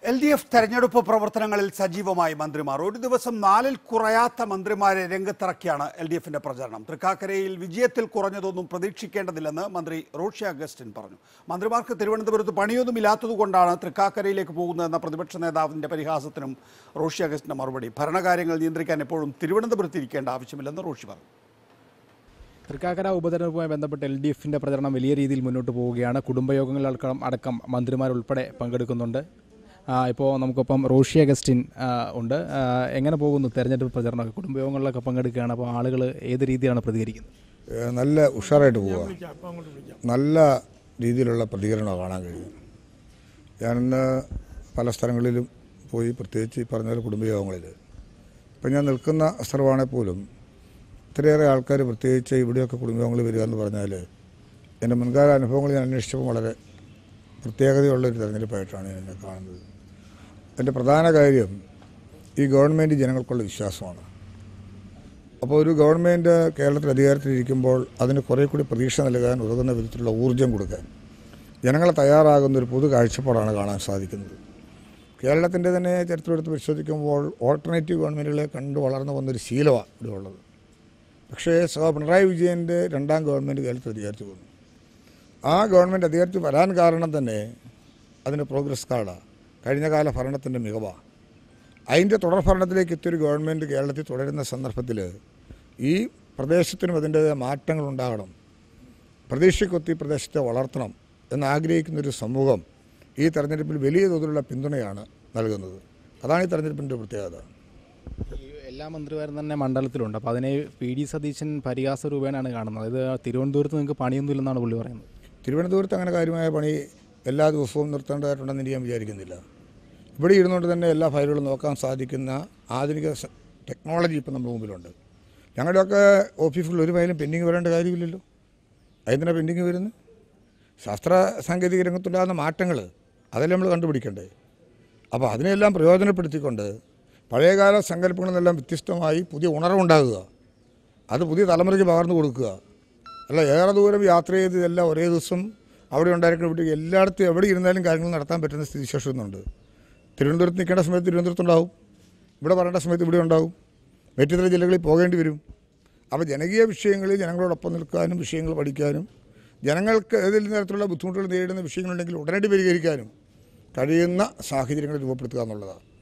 L D F തെരഞ്ഞെടുപ്പ് പ്രവർത്തനങ്ങളിൽ സജീവമായി മന്ത്രിമാർ ഒരു ദിവസം നാലിൽ കുറയാത്ത മന്ത്രിമാരെ രംഗത്തിറക്കിയാണ് എൽ ഡി എഫിന്റെ പ്രചരണം തൃക്കാക്കരയിൽ വിജയത്തിൽ കുറഞ്ഞതൊന്നും പ്രതീക്ഷിക്കേണ്ടതില്ലെന്ന് മന്ത്രി റോഷി അഗസ്റ്റിൻ പറഞ്ഞു മന്ത്രിമാർക്ക് തിരുവനന്തപുരത്ത് പണിയൊന്നുമില്ലാത്തതുകൊണ്ടാണ് തൃക്കാക്കരയിലേക്ക് പോകുന്നതെന്ന പ്രതിപക്ഷ നേതാവിന്റെ പരിഹാസത്തിനും റോഷി അഗസ്റ്റിന്റെ മറുപടി ഭരണകാര്യങ്ങൾ നിയന്ത്രിക്കാൻ എപ്പോഴും തിരുവനന്തപുരത്ത് ഇരിക്കേണ്ട ആവശ്യമില്ലെന്ന് റോഷി പറഞ്ഞു തൃക്കാക്കര ഉപതെരഞ്ഞെടുപ്പുമായി ബന്ധപ്പെട്ട് എൽ ഡി എഫിൻ്റെ പ്രചരണം വലിയ രീതിയിൽ മുന്നോട്ട് പോവുകയാണ് കുടുംബയോഗങ്ങളിലടക്കം അടക്കം മന്ത്രിമാരുൾപ്പെടെ പങ്കെടുക്കുന്നുണ്ട് ആ, ഇപ്പോൾ നമുക്കൊപ്പം റോഷി അഗസ്റ്റിൻ ആ, ഉണ്ട് ആ, എങ്ങനെ പോകുന്നു തെരഞ്ഞെടുപ്പ് പ്രചരണമൊക്കെ കുടുംബയോഗങ്ങളിലൊക്കെ പങ്കെടുക്കുകയാണ് അപ്പോൾ ആളുകൾ ഏത് രീതിയിലാണ് പ്രതികരിക്കുന്നത് ഏഹ് നല്ല ഉഷാറായിട്ട് പോവുക നല്ല രീതിയിലുള്ള പ്രതികരണമാണ് കാണാൻ കഴിയും ഞാനിന്ന് പല സ്ഥലങ്ങളിലും പോയി പ്രത്യേകിച്ച് ഈ പറഞ്ഞ പോലെ കുടുംബയോഗങ്ങളിൽ ഇപ്പം ഞാൻ നിൽക്കുന്ന സ്ഥലമാണെങ്കിൽ പോലും ഇത്രയേറെ ആൾക്കാർ പ്രത്യേകിച്ച് ഇവിടെയൊക്കെ കുടുംബയോഗങ്ങളിൽ വരിക എന്ന് പറഞ്ഞാൽ എൻ്റെ മുൻകാല അനുഭവങ്ങൾ ഞാൻ അന്വേഷിച്ചപ്പോൾ വളരെ പ്രത്യേകതയുള്ളൊരു തെരഞ്ഞെടുപ്പായിട്ടാണ് ഞാൻ എന്നെ കാണുന്നത് എൻ്റെ പ്രധാന കാര്യം ഈ ഗവൺമെൻറ് ജനങ്ങൾക്കുള്ള വിശ്വാസമാണ് അപ്പോൾ ഒരു ഗവൺമെൻറ് കേരളത്തിൽ അധികാരത്തിലിരിക്കുമ്പോൾ അതിന് കുറേ കൂടി പ്രതീക്ഷ നൽകാൻ ഉതകുന്ന വിധത്തിലുള്ള ഊർജ്ജം കൊടുക്കാൻ ജനങ്ങളെ തയ്യാറാകുന്ന ഒരു പൊതു കാഴ്ചപ്പാടാണ് കാണാൻ സാധിക്കുന്നത് കേരളത്തിൻ്റെ തന്നെ ചരിത്രമെടുത്ത് പരിശോധിക്കുമ്പോൾ ഓൾട്ടർനേറ്റീവ് ഗവൺമെൻറ്റുകളെ കണ്ടു വളർന്നു വന്നൊരു ശീലമാണ് ഇവിടെ ഉള്ളത് പക്ഷേ സഹ പിണറായി വിജയൻ്റെ രണ്ടാം ഗവൺമെൻറ് കേരളത്തിൽ അധികാരത്തിൽ വന്നു ആ ഗവൺമെൻറ് അധികാരത്തിൽ വരാൻ കാരണം തന്നെ അതിന് പ്രോഗ്രസ് കാർഡാണ് കഴിഞ്ഞ കാല ഭരണത്തിൻ്റെ മികവാണ് അതിൻ്റെ തുടർ ഭരണത്തിലേക്ക് എത്തിയൊരു ഗവൺമെൻറ് കേരളത്തിൽ തുടരുന്ന സന്ദർഭത്തിൽ ഈ പ്രദേശത്തിനും അതിൻ്റേതായ മാറ്റങ്ങൾ ഉണ്ടാകണം പ്രതീക്ഷയ്ക്കൊത്തി പ്രദേശത്തെ വളർത്തണം എന്നാഗ്രഹിക്കുന്നൊരു സമൂഹം ഈ തെരഞ്ഞെടുപ്പിൽ വലിയ തോതിലുള്ള പിന്തുണയാണ് നൽകുന്നത് അതാണ് ഈ തെരഞ്ഞെടുപ്പിൻ്റെ പ്രത്യേകത ഈ എല്ലാ മന്ത്രിമാരും തന്നെ മണ്ഡലത്തിലുണ്ട് അപ്പോൾ അതിനെ പി ഡി സതീശൻ പരിഹാസ രൂപേണാണ് കാണുന്നത് ഇത് തിരുവനന്തപുരത്ത് നിങ്ങൾക്ക് പണിയൊന്നുമില്ലെന്നാണ് പുള്ളി പറയുന്നത് തിരുവനന്തപുരത്ത് അങ്ങനെ കാര്യമായ പണി എല്ലാ ദിവസവും നിർത്തേണ്ടതായിട്ടുണ്ടെന്ന് എനിക്ക് ഞാൻ വിചാരിക്കുന്നില്ല ഇവിടെ ഇരുന്നുകൊണ്ട് തന്നെ എല്ലാ ഫയലുകളും നോക്കാൻ സാധിക്കുന്ന ആധുനിക സ- ടെക്നോളജി ഇപ്പം നമ്മുടെ മുമ്പിലുണ്ട് ഞങ്ങളുടെയൊക്കെ ഓഫീസുകളിൽ ഒരു ഫയലും പെൻഡിങ് വരേണ്ട കാര്യമില്ലല്ലോ അതിനാണ് പെൻഡിങ് വരുന്നത് ശാസ്ത്ര സാങ്കേതിക രംഗത്തുണ്ടാകുന്ന മാറ്റങ്ങൾ അതെല്ലാം നമ്മൾ കണ്ടുപിടിക്കണ്ടേ അപ്പോൾ അതിനെല്ലാം പ്രയോജനപ്പെടുത്തിക്കൊണ്ട് പഴയകാല സങ്കല്പങ്ങളിൽ നിന്നെല്ലാം വ്യത്യസ്തമായി പുതിയ ഉണർവുണ്ടാകുക അത് പുതിയ തലമുറയ്ക്ക് പകർന്നു കൊടുക്കുക അല്ല ഏറെ ദൂരം യാത്ര ചെയ്ത് ഇതെല്ലാം ഒരേ ദിവസം അവിടെ ഉണ്ടായിരിക്കുന്ന ഇവിടെ എല്ലായിടത്തും എവിടെ ഇരുന്നാലും കാര്യങ്ങൾ നടത്താൻ പറ്റുന്ന സ്ഥിതിവിശേഷം ഇന്നുണ്ട് തിരുവനന്തപുരത്ത് നിൽക്കേണ്ട സമയത്ത് തിരുവനന്തപുരത്തുണ്ടാവും ഇവിടെ പറയേണ്ട സമയത്ത് ഇവിടെ ഉണ്ടാവും മറ്റിതര ജില്ലകളിൽ പോകേണ്ടി വരും അപ്പോൾ ജനകീയ വിഷയങ്ങളിൽ ജനങ്ങളോടൊപ്പം നിൽക്കാനും വിഷയങ്ങൾ പഠിക്കാനും ജനങ്ങൾക്ക് ഏതെങ്കിലും തരത്തിലുള്ള ബുദ്ധിമുട്ടുകൾ നേരിടുന്ന വിഷയങ്ങളുണ്ടെങ്കിൽ ഉടനടി പരിഹരിക്കാനും കഴിയുന്ന സാഹചര്യങ്ങൾ രൂപപ്പെടുത്തുക എന്നുള്ളതാണ്